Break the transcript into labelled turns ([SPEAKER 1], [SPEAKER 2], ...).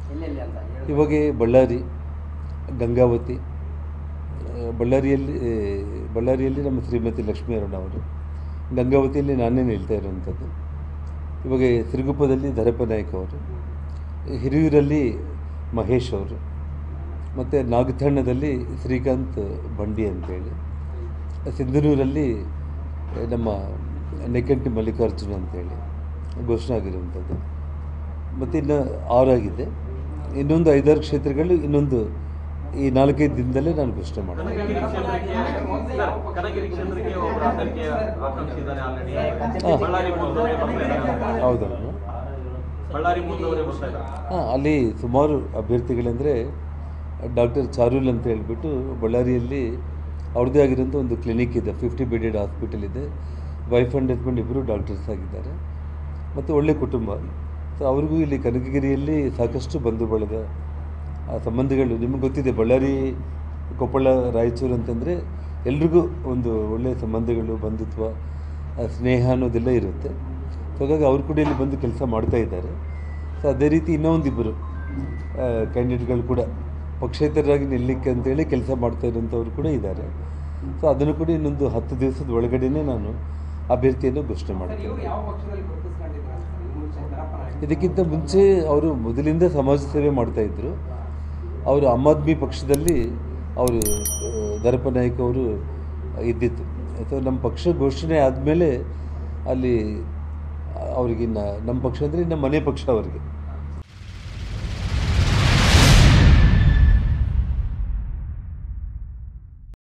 [SPEAKER 1] ಎಲ್ಲೆಲ್ಲಿ ಅಂತ ಹೇಳಿ
[SPEAKER 2] ಇವಾಗ ಬಳ್ಳಾರಿ ಗಂಗಾವತಿ ಆ, ಬಳ್ಳಾರಿಯಲ್ಲಿ ಬಳ್ಳಾರಿಯಲ್ಲಿ ನಮ್ಮ ಶ್ರೀಮತಿ ಲಕ್ಷ್ಮೀ ಅರುಣ ಅವರು ಗಂಗಾವತಿಯಲ್ಲಿ ನಾನೇ ನಿಲ್ತಾ ಇರುವಂಥದ್ದು ಇವಾಗ ಸಿರುಗುಪ್ಪದಲ್ಲಿ ಧರಪ ನಾಯ್ಕ ಅವರು ಹಿರಿಯೂರಲ್ಲಿ ಮಹೇಶ್ ಅವರು ಮತ್ತು ನಾಗಠಣ್ಣದಲ್ಲಿ ಶ್ರೀಕಾಂತ್ ಬಂಡಿ ಅಂತೇಳಿ ಸಿಂಧನೂರಲ್ಲಿ ನಮ್ಮ ನೆಕ್ಕಂಟಿ ಮಲ್ಲಿಕಾರ್ಜುನ ಅಂತೇಳಿ ಘೋಷಣೆ ಆಗಿರುವಂಥದ್ದು ಮತ್ತು ಇನ್ನು ಆರಾಗಿದೆ ಇನ್ನೊಂದು ಐದಾರು ಕ್ಷೇತ್ರಗಳು ಇನ್ನೊಂದು ಈ ನಾಲ್ಕೈದು ದಿನದಲ್ಲೇ ನಾನು ಘೋಷಣೆ ಮಾಡ್ತೀನಿ
[SPEAKER 3] ಕನಕಗಿರಿ ಕ್ಷೇತ್ರಕ್ಕೆ ಸರ್, ಕನಕಗಿರಿ ಕ್ಷೇತ್ರಕ್ಕೆ ಒಬ್ಬ ಅಭ್ಯರ್ಥಿ ಆಕಾಂಕ್ಷಿ ಇದ್ದಾನೆ ಆಲ್ರೆಡಿ
[SPEAKER 2] ಹಾ.
[SPEAKER 3] ಬಳ್ಳಾರಿ ಮೂಲದವರೇ ಬರ್ತಾ ಇದ್ದಾರೆ
[SPEAKER 2] ಹೌದೌದು
[SPEAKER 3] ಬಳ್ಳಾರಿ ಮೂಲದವರೇ ಬರ್ತಾ ಇದ್ದಾರೆ
[SPEAKER 2] ಹಾಂ ಅಲ್ಲಿ ಸುಮಾರು ಅಭ್ಯರ್ಥಿಗಳಂದರೆ ಡಾಕ್ಟರ್ ಚಾರುಲ್ ಅಂತ ಹೇಳ್ಬಿಟ್ಟು ಬಳ್ಳಾರಿಯಲ್ಲಿ ಅವ್ರದ್ದೇ ಆಗಿರೋಂಥ ಒಂದು ಕ್ಲಿನಿಕ್ ಇದೆ ಫಿಫ್ಟಿ ಬೆಡೆಡ್ ಹಾಸ್ಪಿಟಲ್ ಇದೆ ವೈಫ್ ಆ್ಯಂಡ್ ಹಸ್ಬೆಂಡ್ ಇಬ್ಬರು ಡಾಕ್ಟರ್ಸ್ ಆಗಿದ್ದಾರೆ ಮತ್ತು ಒಳ್ಳೆ ಕುಟುಂಬ ಸೊ ಅವ್ರಿಗೂ ಇಲ್ಲಿ ಕನಕಗಿರಿಯಲ್ಲಿ ಸಾಕಷ್ಟು ಬಂಧು ಬಳಗ ಆ ಸಂಬಂಧಗಳು ನಿಮಗೆ ಗೊತ್ತಿದೆ ಬಳ್ಳಾರಿ ಕೊಪ್ಪಳ ರಾಯಚೂರು ಅಂತಂದರೆ ಎಲ್ರಿಗೂ ಒಂದು ಒಳ್ಳೆಯ ಸಂಬಂಧಗಳು ಬಂಧುತ್ವ ಆ ಸ್ನೇಹ ಅನ್ನೋದೆಲ್ಲ ಇರುತ್ತೆ ಸೊ ಹಾಗಾಗಿ ಅವ್ರು ಕೂಡ ಇಲ್ಲಿ ಬಂದು ಕೆಲಸ ಮಾಡ್ತಾ ಇದ್ದಾರೆ ಸೊ ಅದೇ ರೀತಿ ಇನ್ನೊಂದಿಬ್ಬರು ಕ್ಯಾಂಡಿಡೇಟ್ಗಳು ಕೂಡ ಪಕ್ಷೇತರರಾಗಿ ನಿಲ್ಲಕ್ಕೆ ಅಂತೇಳಿ ಕೆಲಸ ಮಾಡ್ತಾ ಇರೋಂಥವ್ರು ಕೂಡ ಇದ್ದಾರೆ ಸೊ ಅದನ್ನು ಕೂಡ ಇನ್ನೊಂದು ಹತ್ತು ದಿವಸದ ಒಳಗಡೆನೇ ನಾನು ಅಭ್ಯರ್ಥಿಯನ್ನು ಘೋಷಣೆ ಮಾಡ್ತೀನಿ
[SPEAKER 1] ಇವರು ಯಾವ ಪಕ್ಷದಲ್ಲಿ ಗುರುತಿಸ್ಕೊಂಡಿದ್ದಾರೆ ಸರ್ ಈ ಮುಂಚೆ ಧರಪ್ಪ ನಾಯ್ಕ?
[SPEAKER 2] ಇದಕ್ಕಿಂತ ಮುಂಚೆ ಅವರು ಮೊದಲಿಂದ ಸಮಾಜ ಸೇವೆ ಮಾಡ್ತಾಯಿದ್ರು ಅವರು ಆಮ್ ಆದ್ಮಿ ಪಕ್ಷದಲ್ಲಿ ಅವರು ಆ, ದರಪ ನಾಯ್ಕ ಅವರು ಇದ್ದಿತ್ತು ಅಥವಾ ನಮ್ಮ ಪಕ್ಷ ಘೋಷಣೆ ಆದಮೇಲೆ ಅಲ್ಲಿ ಅವರಿಗೆ ನಮ್ಮ ಪಕ್ಷ ಅಂದರೆ ನಮ್ಮ ಮನೆ ಪಕ್ಷ ಅವರಿಗೆ